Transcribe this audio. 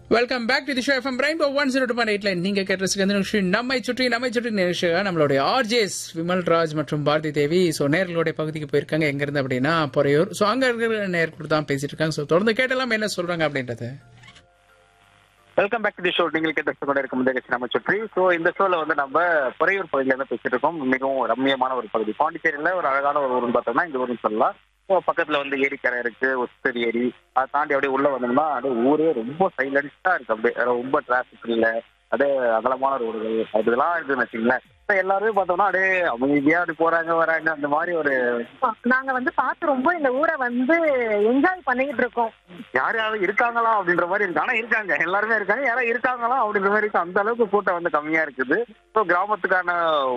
welcome back to the show FM rainbow one zero two point எயிட்ல நீங்க கேட்ட நிகழ்ச்சி நம்மை சுற்றி நம்மை சுற்றி நிகழ்ச்சியாக நம்மளுடைய ஆர்ஜேஸ் விமல் ராஜ் மற்றும் பாரதி தேவி ஸோ நேர்களுடைய பகுதிக்கு போயிருக்காங்க எங்க இருந்து அப்படின்னா பொறையூர் ஸோ அங்க இருக்கிற நேர் கூட தான் பேசிட்டு இருக்காங்க ஸோ தொடர்ந்து கேட்டலாம் என்ன சொல்றாங்க அப்படின்றது welcome back to the show நீங்கள் கேட்ட கொண்டு இருக்கும் நிகழ்ச்சி நம்ம சுற்றி ஸோ இந்த ஷோல வந்து நம்ம பொறையூர் பகுதியில இருந்து பேசிட்டு இருக்கோம் மிகவும் ரம்மியமான ஒரு பகுதி பாண்டிச்சேரியில ஒரு அழகான ஒரு ஊர்னு பார்த்தோம்னா இந்த ஊர்னு சொல்லலாம் ஸோ பக்கத்துல வந்து ஏரிக்கரை இருக்கு ஒஸ்தரி ஏரி அதை தாண்டி அப்படியே உள்ள வந்தோம்னா அப்படியே ஊரே ரொம்ப சைலண்டா இருக்கு அப்படியே ரொம்ப டிராஃபிக் இல்லை அப்படியே அகலமான ரோடுகள் அதெல்லாம் இருக்குன்னு வச்சுங்களேன் ஸோ எல்லாருமே பார்த்தோம்னா அப்படியே அமைதியா அப்படி போறாங்க வராங்க அந்த மாதிரி ஒரு நாங்க வந்து பார்த்து ரொம்ப இந்த ஊரை வந்து என்ஜாய் பண்ணிக்கிட்டு இருக்கோம் யார் யாரும் இருக்காங்களா அப்படின்ற மாதிரி இருக்கு ஆனா இருக்காங்க எல்லாருமே இருக்காங்க யாரும் இருக்காங்களா அப்படின்ற மாதிரி இருக்கு அந்த அளவுக்கு கூட்டம் வந்து கம்மியா இருக்குது ஸோ கிராமத்துக்கான